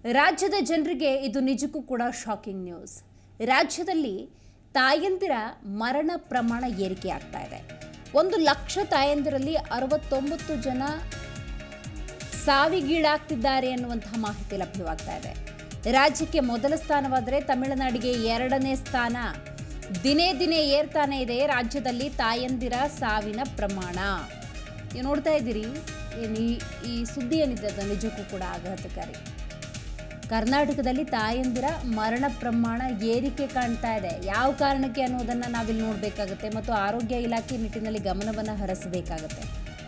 ರಾಜ್ಯದ ಜನರಿಗೆ ಇದು ನಿಜಕ್ಕೂ ಕೂಡ ಶಾಕಿಂಗ್ ನ್ಯೂಸ್ ರಾಜ್ಯದಲ್ಲಿ ತಾಯಂದಿರ ಮರಣ ಪ್ರಮಾಣ ಏರಿಕೆ ಆಗ್ತಾ ಇದೆ ಒಂದು ಲಕ್ಷ ತಾಯಂದಿರಲ್ಲಿ ಅರವತ್ತೊಂಬತ್ತು ಜನ ಸಾವಿಗೀಡಾಗ್ತಿದ್ದಾರೆ ಎನ್ನುವಂತಹ ಮಾಹಿತಿ ಲಭ್ಯವಾಗ್ತಾ ಇದೆ ರಾಜ್ಯಕ್ಕೆ ಮೊದಲ ಸ್ಥಾನವಾದರೆ ತಮಿಳುನಾಡಿಗೆ ಎರಡನೇ ಸ್ಥಾನ ದಿನೇ ದಿನೇ ಏರ್ತಾನೆ ಇದೆ ರಾಜ್ಯದಲ್ಲಿ ತಾಯಂದಿರ ಸಾವಿನ ಪ್ರಮಾಣ ನೀವು ನೋಡ್ತಾ ಇದ್ದೀರಿ ಏನು ಈ ಈ ಸುದ್ದಿ ಏನಿದೆ ಅದು ನಿಜಕ್ಕೂ ಕೂಡ ಆಘಾತಕಾರಿ ಕರ್ನಾಟಕದಲ್ಲಿ ತಾಯಂದಿರ ಮರಣ ಪ್ರಮಾಣ ಏರಿಕೆ ಕಾಣ್ತಾ ಇದೆ ಯಾವ ಕಾರಣಕ್ಕೆ ಅನ್ನೋದನ್ನು ನಾವಿಲ್ಲಿ ನೋಡಬೇಕಾಗುತ್ತೆ ಮತ್ತು ಆರೋಗ್ಯ ಇಲಾಖೆ ನಿಟ್ಟಿನಲ್ಲಿ ಗಮನವನ್ನು ಹರಿಸಬೇಕಾಗುತ್ತೆ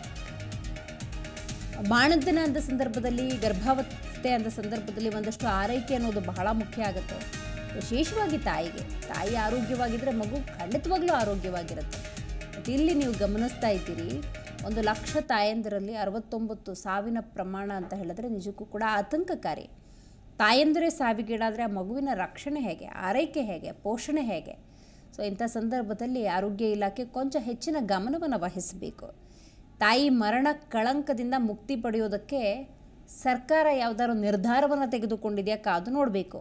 ಬಾಣಂತನ ಅಂದ ಸಂದರ್ಭದಲ್ಲಿ ಗರ್ಭಾವಸ್ಥೆ ಅಂದ ಸಂದರ್ಭದಲ್ಲಿ ಒಂದಷ್ಟು ಆರೈಕೆ ಅನ್ನೋದು ಬಹಳ ಮುಖ್ಯ ಆಗುತ್ತೆ ವಿಶೇಷವಾಗಿ ತಾಯಿಗೆ ತಾಯಿ ಆರೋಗ್ಯವಾಗಿದ್ದರೆ ಮಗು ಖಂಡಿತವಾಗ್ಲೂ ಆರೋಗ್ಯವಾಗಿರುತ್ತೆ ಮತ್ತು ಇಲ್ಲಿ ನೀವು ಗಮನಿಸ್ತಾ ಇದ್ದೀರಿ ಒಂದು ಲಕ್ಷ ತಾಯಂದಿರಲ್ಲಿ ಅರವತ್ತೊಂಬತ್ತು ಸಾವಿನ ಪ್ರಮಾಣ ಅಂತ ಹೇಳಿದ್ರೆ ನಿಜಕ್ಕೂ ಕೂಡ ಆತಂಕಕಾರಿ ತಾಯಂದಿರೇ ಸಾವಿಗೀಡಾದರೆ ಆ ಮಗುವಿನ ರಕ್ಷಣೆ ಹೇಗೆ ಆರೈಕೆ ಹೇಗೆ ಪೋಷಣೆ ಹೇಗೆ ಸೊ ಇಂಥ ಸಂದರ್ಭದಲ್ಲಿ ಆರೋಗ್ಯ ಇಲಾಖೆ ಕೊಂಚ ಹೆಚ್ಚಿನ ಗಮನವನ್ನು ವಹಿಸಬೇಕು ತಾಯಿ ಮರಣ ಕಳಂಕದಿಂದ ಮುಕ್ತಿ ಪಡೆಯೋದಕ್ಕೆ ಸರ್ಕಾರ ಯಾವುದಾದ್ರು ನಿರ್ಧಾರವನ್ನು ತೆಗೆದುಕೊಂಡಿದೆಯಾ ಕಾದು ನೋಡಬೇಕು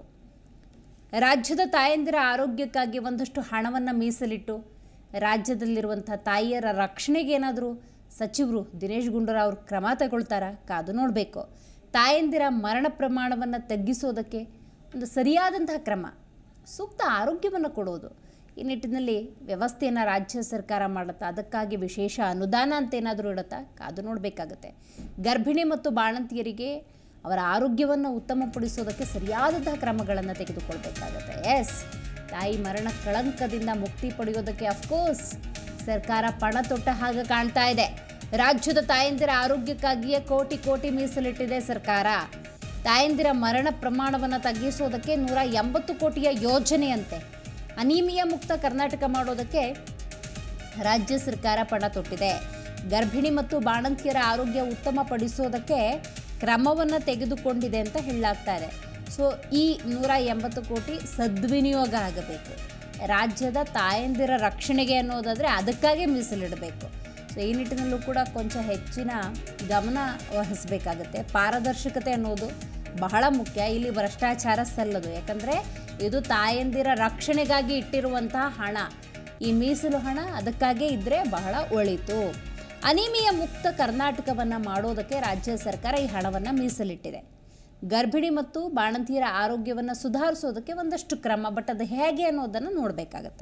ರಾಜ್ಯದ ತಾಯಂದಿರ ಆರೋಗ್ಯಕ್ಕಾಗಿ ಒಂದಷ್ಟು ಹಣವನ್ನು ಮೀಸಲಿಟ್ಟು ರಾಜ್ಯದಲ್ಲಿರುವಂಥ ತಾಯಿಯರ ರಕ್ಷಣೆಗೆ ಏನಾದರೂ ಸಚಿವರು ದಿನೇಶ್ ಗುಂಡೂರಾವ್ ಅವರು ಕ್ರಮ ತಗೊಳ್ತಾರಾ ಕಾದು ನೋಡಬೇಕು ತಾಯಂದಿರ ಮರಣ ಪ್ರಮಾಣವನ್ನು ತಗ್ಗಿಸೋದಕ್ಕೆ ಒಂದು ಸರಿಯಾದಂತಹ ಕ್ರಮ ಸೂಕ್ತ ಆರೋಗ್ಯವನ್ನು ಕೊಡೋದು ಈ ನಿಟ್ಟಿನಲ್ಲಿ ವ್ಯವಸ್ಥೆಯನ್ನು ರಾಜ್ಯ ಸರ್ಕಾರ ಮಾಡುತ್ತಾ ಅದಕ್ಕಾಗಿ ವಿಶೇಷ ಅನುದಾನ ಅಂತ ಏನಾದರೂ ಇಡುತ್ತಾ ಕಾದು ನೋಡಬೇಕಾಗತ್ತೆ ಗರ್ಭಿಣಿ ಮತ್ತು ಬಾಣಂತಿಯರಿಗೆ ಅವರ ಆರೋಗ್ಯವನ್ನು ಉತ್ತಮಪಡಿಸೋದಕ್ಕೆ ಸರಿಯಾದಂತಹ ಕ್ರಮಗಳನ್ನು ತೆಗೆದುಕೊಳ್ಬೇಕಾಗತ್ತೆ ಎಸ್ ತಾಯಿ ಮರಣ ಕಳಂಕದಿಂದ ಮುಕ್ತಿ ಪಡೆಯೋದಕ್ಕೆ ಅಫ್ಕೋರ್ಸ್ ಸರ್ಕಾರ ಪಣ ತೊಟ್ಟ ಹಾಗೆ ಕಾಣ್ತಾ ಇದೆ ರಾಜ್ಯದ ತಾಯಂದಿರ ಆರೋಗ್ಯಕ್ಕಾಗಿಯೇ ಕೋಟಿ ಕೋಟಿ ಮೀಸಲಿಟ್ಟಿದೆ ಸರ್ಕಾರ ತಾಯಂದಿರ ಮರಣ ಪ್ರಮಾಣವನ್ನು ತಗ್ಗಿಸೋದಕ್ಕೆ ನೂರ ಎಂಬತ್ತು ಕೋಟಿಯ ಯೋಜನೆಯಂತೆ ಅನೀಮಿಯಾ ಮುಕ್ತ ಕರ್ನಾಟಕ ಮಾಡೋದಕ್ಕೆ ರಾಜ್ಯ ಸರ್ಕಾರ ಪಣ ತೊಟ್ಟಿದೆ ಗರ್ಭಿಣಿ ಮತ್ತು ಬಾಣಂತಿಯರ ಆರೋಗ್ಯ ಉತ್ತಮಪಡಿಸೋದಕ್ಕೆ ಕ್ರಮವನ್ನು ತೆಗೆದುಕೊಂಡಿದೆ ಅಂತ ಹೇಳಲಾಗ್ತಾ ಇದೆ ಸೊ ಈ ನೂರ ಎಂಬತ್ತು ಕೋಟಿ ಸದ್ವಿನಿಯೋಗ ಆಗಬೇಕು ರಾಜ್ಯದ ತಾಯಂದಿರ ರಕ್ಷಣೆಗೆ ಅನ್ನೋದಾದರೆ ಅದಕ್ಕಾಗಿ ಮೀಸಲಿಡಬೇಕು ಸೊ ಈ ನಿಟ್ಟಿನಲ್ಲೂ ಕೂಡ ಕೊಂಚ ಹೆಚ್ಚಿನ ಗಮನ ವಹಿಸಬೇಕಾಗತ್ತೆ ಪಾರದರ್ಶಕತೆ ಅನ್ನೋದು ಬಹಳ ಮುಖ್ಯ ಇಲ್ಲಿ ಭ್ರಷ್ಟಾಚಾರ ಸಲ್ಲದು ಯಾಕಂದರೆ ಇದು ತಾಯಂದಿರ ರಕ್ಷಣೆಗಾಗಿ ಇಟ್ಟಿರುವಂತಹ ಹಣ ಈ ಮೀಸಲು ಹಣ ಅದಕ್ಕಾಗೇ ಇದ್ದರೆ ಬಹಳ ಒಳಿತು ಅನಿಮಿಯ ಮುಕ್ತ ಕರ್ನಾಟಕವನ್ನು ಮಾಡೋದಕ್ಕೆ ರಾಜ್ಯ ಸರ್ಕಾರ ಈ ಹಣವನ್ನು ಮೀಸಲಿಟ್ಟಿದೆ ಗರ್ಭಿಣಿ ಮತ್ತು ಬಾಣಂತಿಯರ ಆರೋಗ್ಯವನ್ನು ಸುಧಾರಿಸೋದಕ್ಕೆ ಒಂದಷ್ಟು ಕ್ರಮ ಬಟ್ ಅದು ಹೇಗೆ ಅನ್ನೋದನ್ನು ನೋಡಬೇಕಾಗತ್ತೆ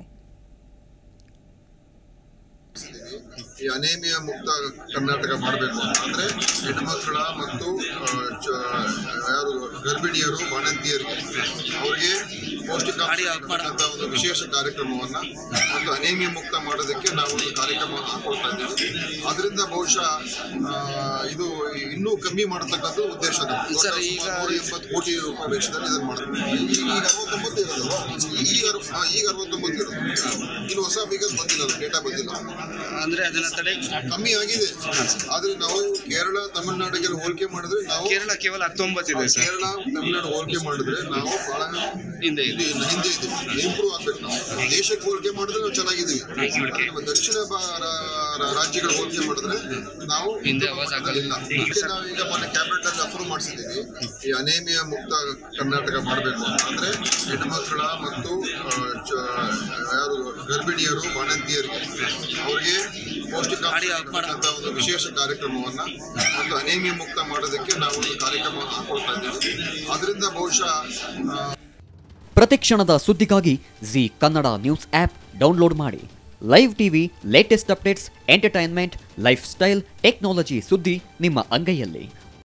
ಈ ಅನೇಮಿಯಾ ಮುಕ್ತ ಕರ್ನಾಟಕ ಮಾಡಬೇಕು ಅಂದ್ರೆ ಹೆಣ್ಮಕ್ಕಳ ಮತ್ತು ಆ, ಚ- ಯಾರು ಗರ್ಭಿಣಿಯರು ಬಾಣಂತಿಯರಿಗೆ ಅವರಿಗೆ ಪೌಷ್ಟಿಕಾಂಶ ಒಂದು ವಿಶೇಷ ಕಾರ್ಯಕ್ರಮವನ್ನ ಮತ್ತು ಅನೇಮಿಯಾ ಮುಕ್ತ ಮಾಡೋದಕ್ಕೆ ನಾವು ಒಂದು ಕಾರ್ಯಕ್ರಮವನ್ನು ಹಾಕೊಳ್ತಾ ಇದ್ದೀವಿ ಅದರಿಂದ ಬಹುಶಃ ಆ, ಇದು ಇನ್ನೂ ಕಮ್ಮಿ ಮಾಡತಕ್ಕಂಥ ಉದ್ದೇಶ ನಮ್ದು. ಸರ್, ಈಗ- ನೂರ ಎಂಬತ್ತು ಕೋಟಿ ರೂಪಾಯಿ ವೆಚ್ಚದಲ್ಲಿ ಇದನ್ನು ಮಾಡ್ತೀವಿ ಈಗ ಅರವತ್ತೊಂಬತ್ತು ಇರೋದಲ್ವಾ ಈಗ ಅರವ- ಹಾ, ಈಗ ಅರವತ್ತೊಂಬತ್ತು ಇರೋದು ಇನ್ನು ಹೊಸ ಫಿಗರ್ಸ್ ಬಂದಿಲ್ಲ ಡೇಟಾ ಬಂದಿಲ್ಲ ಅಂದ್ರೆ ಅದನ್ನ ತಡೆ ಕಮ್ಮಿ ಆಗಿದೆ ಆದ್ರೆ ನಾವು ಕೇರಳ ತಮಿಳುನಾಡಿಗೆ ಹೋಲಿಕೆ ಮಾಡಿದ್ರೆ ನಾವು ಕೇರಳ ಕೇವಲ ಹತ್ತೊಂಬತ್ತು ಇದೆ ಸರ್ ಕೇರಳ ತಮಿಳುನಾಡು ಹೋಲಿಕೆ ಮಾಡಿದ್ರೆ ನಾವು ಬಹಳ ಹಿಂದೆ ಇದೆ ಹಿಂದೆ ಹಿಂದೆ ಇದ್ದೀವಿ ಇಂಪ್ರೂವ್ ಆಗ್ಬೇಕು ನಾವು ದೇಶಕ್ಕೆ ಹೋಲಿಕೆ ಮಾಡಿದ್ರೆ ನಾವು ಚೆನ್ನಾಗಿದ್ದೀವಿ ಆದ್ರೆ ನಮ್ಮ ದಕ್ಷಿಣ ಭಾ- ರಾ- ರಾ- ರಾಜ್ಯಗಳ ಹೋಲಿಕೆ ಮಾಡಿದ್ರೆ ನಾವು ಹಿಂದೆ ಆವಾಜ್ ಆಗಲ್ಲ. ಇಲ್ಲ ಅದಕ್ಕೆ ನಾವು ಈಗ ಮೊನ್ನೆ ಕ್ಯಾಬಿನೆಟ್ ಅಲ್ಲಿ ಅಪ್ರೂವ್ ಮಾಡಿಸಿದ್ದೀವಿ ಈ ಅನೇಮಿಯಾ ಮುಕ್ತ ಕರ್ನಾಟಕ ಮಾಡಬೇಕು ಅಂದ್ರೆ ಹೆಣ್ಮಕ್ಕಳ ಮತ್ತು ಆ, ಚ- ಯಾರು ಗರ್ಭಿಣಿಯರು ಬಾಣಂತಿಯರಿಗೆ ಅವರಿಗೆ ಪೌಷ್ಟಿಕಾಂಶ ಅಂತ ಒಂದು ವಿಶೇಷ ಕಾರ್ಯಕ್ರಮವನ್ನ ಮತ್ತು ಅನೇಮಿಯಾ ಮುಕ್ತ ಮಾಡೋದಕ್ಕೆ ನಾವು ಒಂದು ಕಾರ್ಯಕ್ರಮವನ್ನು ಹಾಕೊಳ್ತಾ ಇದ್ದೀವಿ ಅದರಿಂದ ಬಹುಶಃ ಆ, ಪ್ರತಿಕ್ಷಣದ ಸುದ್ದಿಗಾಗಿ Zee Kannada news app download ಮಾಡಿ live TV latest updates entertainment lifestyle technology ಸುದ್ದಿ ನಿಮ್ಮ ಅಂಗೈಯಲ್ಲಿ